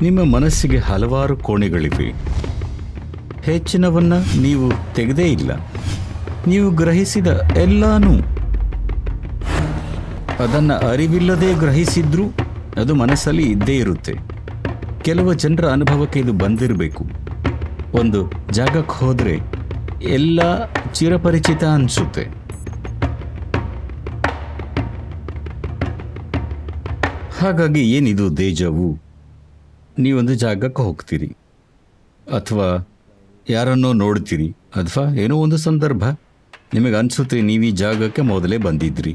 ನಿಮ್ಮ ಮನಸ್ಸಿಗೆ ಹಲವಾರು ಕೋಣೆಗಳಿವೆ ಹೆಚ್ಚಿನವನ್ನ ನೀವು ತೆಗೆದೇ ಇಲ್ಲ ನೀವು ಗ್ರಹಿಸಿದ ಎಲ್ಲಾನು ಅದನ್ನು ಅರಿವಿಲ್ಲದೆ ಗ್ರಹಿಸಿದ್ರೂ ಅದು ಮನಸ್ಸಲ್ಲಿ ಇದ್ದೇ ಇರುತ್ತೆ ಕೆಲವು ಜನರ ಅನುಭವಕ್ಕೆ ಇದು ಬಂದಿರಬೇಕು ಒಂದು ಜಾಗಕ್ಕೆ ಹೋದರೆ ಎಲ್ಲ ಚಿರಪರಿಚಿತ ಅನಿಸುತ್ತೆ ಹಾಗಾಗಿ ಏನಿದು ದೇಜವು ನೀವೊಂದು ಜಾಗಕ್ಕೆ ಹೋಗ್ತೀರಿ ಅಥವಾ ಯಾರನ್ನೋ ನೋಡ್ತೀರಿ ಅಥವಾ ಏನೋ ಒಂದು ಸಂದರ್ಭ ನಿಮಗೆ ಅನಿಸುತ್ತೆ ನೀವು ಈ ಜಾಗಕ್ಕೆ ಮೊದಲೇ ಬಂದಿದ್ರಿ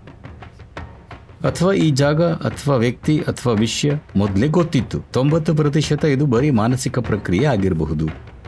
ಅಥವಾ ಈ ಜಾಗ ಅಥವಾ ವ್ಯಕ್ತಿ ಅಥವಾ ವಿಷಯ ಮೊದಲೇ ಗೊತ್ತಿತ್ತು ತೊಂಬತ್ತು ಪ್ರತಿಶತ ಇದು ಬರೀ ಮಾನಸಿಕ ಪ್ರಕ್ರಿಯೆ ಆಗಿರಬಹುದು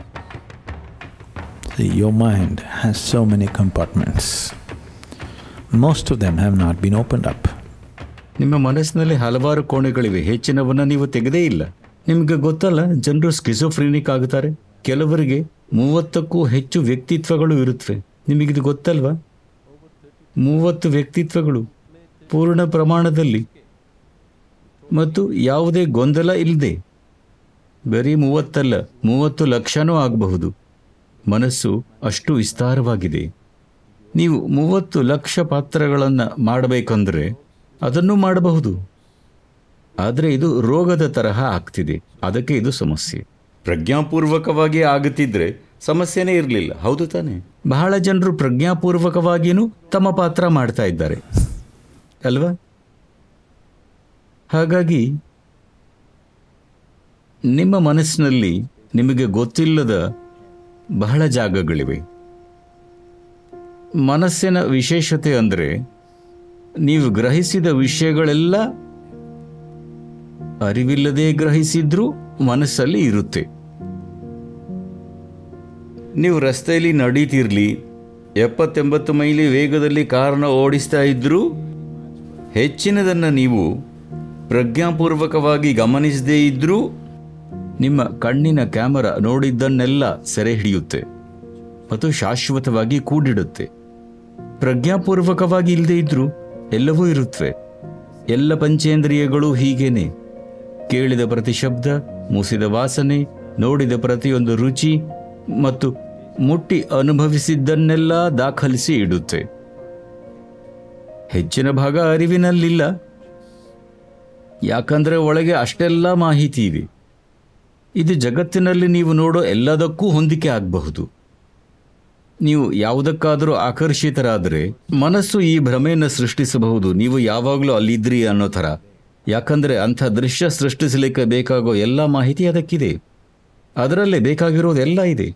See, your mind has so many compartments. Most of them have not been opened up. ನಿಮ್ಮ ಮನಸ್ಸಿನಲ್ಲಿ ಹಲವಾರು ಕೋಣೆಗಳಿವೆ ಹೆಚ್ಚಿನವನ್ನ ನೀವು ತೆಗೆದೇ ಇಲ್ಲ ನಿಮಗೆ ಗೊತ್ತಲ್ಲ ಜನರು ಸ್ಕಿಸೋಫ್ರಿನಿಕ್ ಆಗುತ್ತಾರೆ ಕೆಲವರಿಗೆ ಮೂವತ್ತಕ್ಕೂ ಹೆಚ್ಚು ವ್ಯಕ್ತಿತ್ವಗಳು ಇರುತ್ತವೆ ನಿಮಗಿದು ಗೊತ್ತಲ್ವಾ ಮೂವತ್ತು ವ್ಯಕ್ತಿತ್ವಗಳು ಪೂರ್ಣ ಪ್ರಮಾಣದಲ್ಲಿ ಮತ್ತು ಯಾವುದೇ ಗೊಂದಲ ಇಲ್ಲದೆ ಬರೀ ಮೂವತ್ತಲ್ಲ ಮೂವತ್ತು ಲಕ್ಷನೂ ಆಗಬಹುದು ಮನಸ್ಸು ಅಷ್ಟು ವಿಸ್ತಾರವಾಗಿದೆ ನೀವು ಮೂವತ್ತು ಲಕ್ಷ ಪಾತ್ರಗಳನ್ನು ಮಾಡಬೇಕಂದ್ರೆ ಅದನ್ನು ಮಾಡಬಹುದು ಆದರೆ ಇದು ರೋಗದ ತರಹ ಆಗ್ತಿದೆ ಅದಕ್ಕೆ ಇದು ಸಮಸ್ಯೆ ಪ್ರಜ್ಞಾಪೂರ್ವಕವಾಗಿ ಆಗುತ್ತಿದ್ರೆ ಸಮಸ್ಯೆನೇ ಇರಲಿಲ್ಲ ಹೌದು ತಾನೆ ಬಹಳ ಜನರು ಪ್ರಜ್ಞಾಪೂರ್ವಕವಾಗಿಯೂ ತಮ್ಮ ಪಾತ್ರ ಮಾಡ್ತಾ ಇದ್ದಾರೆ ಅಲ್ವಾ ಹಾಗಾಗಿ ನಿಮ್ಮ ಮನಸ್ಸಿನಲ್ಲಿ ನಿಮಗೆ ಗೊತ್ತಿಲ್ಲದ ಬಹಳ ಜಾಗಗಳಿವೆ ಮನಸ್ಸಿನ ವಿಶೇಷತೆ ಅಂದರೆ ನೀವು ಗ್ರಹಿಸಿದ ವಿಷಯಗಳೆಲ್ಲ ಅರಿವಿಲ್ಲದೆ ಗ್ರಹಿಸಿದ್ರೂ ಮನಸ್ಸಲ್ಲಿ ಇರುತ್ತೆ ನೀವು ರಸ್ತೆಯಲ್ಲಿ ನಡೀತಿರ್ಲಿ ಎಪ್ಪತ್ತೆಂಬತ್ತು ಮೈಲಿ ವೇಗದಲ್ಲಿ ಕಾರನ್ನ ಓಡಿಸ್ತಾ ಇದ್ರೂ ಹೆಚ್ಚಿನದನ್ನು ನೀವು ಪ್ರಜ್ಞಾಪೂರ್ವಕವಾಗಿ ಗಮನಿಸದೇ ಇದ್ರೂ ನಿಮ್ಮ ಕಣ್ಣಿನ ಕ್ಯಾಮರಾ ನೋಡಿದ್ದನ್ನೆಲ್ಲ ಸೆರೆ ಹಿಡಿಯುತ್ತೆ ಮತ್ತು ಶಾಶ್ವತವಾಗಿ ಕೂಡಿಡುತ್ತೆ ಪ್ರಜ್ಞಾಪೂರ್ವಕವಾಗಿ ಇಲ್ಲದೆ ಇದ್ರೂ ಎಲ್ಲವೂ ಇರುತ್ತವೆ ಎಲ್ಲ ಪಂಚೇಂದ್ರಿಯಗಳು ಹೀಗೇನೆ ಕೇಳಿದ ಪ್ರತಿ ಶಬ್ದ ಮೂಸಿದ ವಾಸನೆ ನೋಡಿದ ಪ್ರತಿಯೊಂದು ರುಚಿ ಮತ್ತು ಮುಟ್ಟಿ ಅನುಭವಿಸಿದ್ದನ್ನೆಲ್ಲ ದಾಖಲಿಸಿ ಇಡುತ್ತೆ ಹೆಚ್ಚಿನ ಭಾಗ ಅರಿವಿನಲ್ಲಿಲ್ಲ ಯಾಕಂದ್ರೆ ಒಳಗೆ ಅಷ್ಟೆಲ್ಲ ಮಾಹಿತಿ ಇದೆ ಇದು ಜಗತ್ತಿನಲ್ಲಿ ನೀವು ನೋಡೋ ಎಲ್ಲದಕ್ಕೂ ಹೊಂದಿಕೆ ಆಗಬಹುದು ನೀವು ಯಾವುದಕ್ಕಾದರೂ ಆಕರ್ಷಿತರಾದರೆ ಮನಸ್ಸು ಈ ಭ್ರಮೆಯನ್ನು ಸೃಷ್ಟಿಸಬಹುದು ನೀವು ಯಾವಾಗಲೂ ಅಲ್ಲಿದ್ರಿ ಅನ್ನೋ ಥರ ಯಾಕಂದರೆ ಅಂಥ ದೃಶ್ಯ ಸೃಷ್ಟಿಸಲಿಕ್ಕೆ ಬೇಕಾಗೋ ಎಲ್ಲ ಮಾಹಿತಿ ಅದಕ್ಕಿದೆ ಅದರಲ್ಲೇ ಬೇಕಾಗಿರೋದೆಲ್ಲ ಇದೆ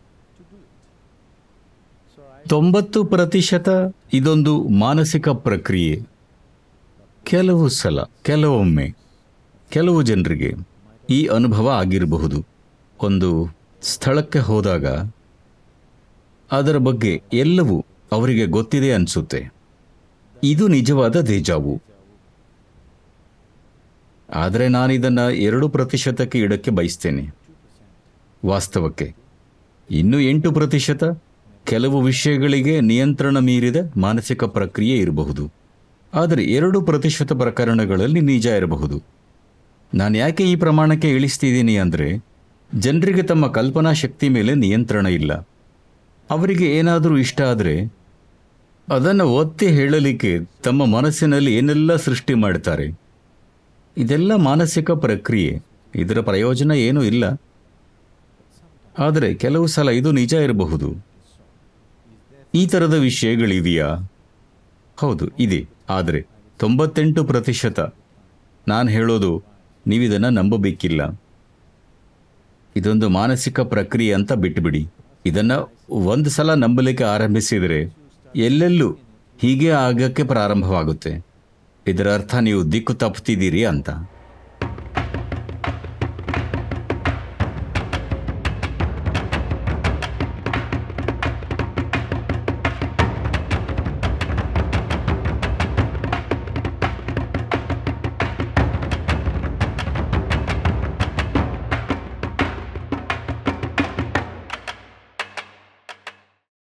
ತೊಂಬತ್ತು ಪ್ರತಿಶತ ಇದೊಂದು ಮಾನಸಿಕ ಪ್ರಕ್ರಿಯೆ ಕೆಲವು ಸಲ ಕೆಲವೊಮ್ಮೆ ಕೆಲವು ಜನರಿಗೆ ಈ ಅನುಭವ ಆಗಿರಬಹುದು ಒಂದು ಸ್ಥಳಕ್ಕೆ ಹೋದಾಗ ಅದರ ಬಗ್ಗೆ ಎಲ್ಲವೂ ಅವರಿಗೆ ಗೊತ್ತಿದೆ ಅನಿಸುತ್ತೆ ಇದು ನಿಜವಾದ ದೇಜಾವು ಆದರೆ ನಾನಿದನ್ನು ಎರಡು ಪ್ರತಿಶತಕ್ಕೆ ಇಡಕ್ಕೆ ಬಯಸ್ತೇನೆ ವಾಸ್ತವಕ್ಕೆ ಇನ್ನು ಎಂಟು ಪ್ರತಿಶತ ಕೆಲವು ವಿಷಯಗಳಿಗೆ ನಿಯಂತ್ರಣ ಮೀರಿದ ಮಾನಸಿಕ ಪ್ರಕ್ರಿಯೆ ಇರಬಹುದು ಆದರೆ ಎರಡು ಪ್ರತಿಶತ ಪ್ರಕರಣಗಳಲ್ಲಿ ನಿಜ ಇರಬಹುದು ನಾನು ಯಾಕೆ ಈ ಪ್ರಮಾಣಕ್ಕೆ ಇಳಿಸ್ತಿದ್ದೀನಿ ಅಂದರೆ ಜನರಿಗೆ ತಮ್ಮ ಕಲ್ಪನಾ ಶಕ್ತಿ ಮೇಲೆ ನಿಯಂತ್ರಣ ಇಲ್ಲ ಅವರಿಗೆ ಏನಾದರೂ ಇಷ್ಟ ಆದರೆ ಅದನ್ನು ಒತ್ತಿ ಹೇಳಲಿಕ್ಕೆ ತಮ್ಮ ಮನಸ್ಸಿನಲ್ಲಿ ಏನೆಲ್ಲ ಸೃಷ್ಟಿ ಮಾಡ್ತಾರೆ ಇದೆಲ್ಲ ಮಾನಸಿಕ ಪ್ರಕ್ರಿಯೆ ಇದರ ಪ್ರಯೋಜನ ಏನೂ ಇಲ್ಲ ಆದರೆ ಕೆಲವು ಸಲ ಇದು ನಿಜ ಇರಬಹುದು ಈ ಥರದ ವಿಷಯಗಳಿವೆಯಾ ಹೌದು ಇದೆ ಆದರೆ ತೊಂಬತ್ತೆಂಟು ಪ್ರತಿಶತ ನಾನು ಹೇಳೋದು ನೀವಿದನ್ನು ನಂಬಬೇಕಿಲ್ಲ ಇದೊಂದು ಮಾನಸಿಕ ಪ್ರಕ್ರಿಯೆ ಅಂತ ಬಿಟ್ಟುಬಿಡಿ ಇದನ್ನು ಒಂದು ಸಲ ನಂಬಲಿಕ್ಕೆ ಆರಂಭಿಸಿದರೆ ಎಲ್ಲೆಲ್ಲೂ ಹೀಗೆ ಆಗಕ್ಕೆ ಪ್ರಾರಂಭವಾಗುತ್ತೆ ಇದರ ಅರ್ಥ ನೀವು ದಿಕ್ಕು ತಪ್ಪುತ್ತಿದ್ದೀರಿ ಅಂತ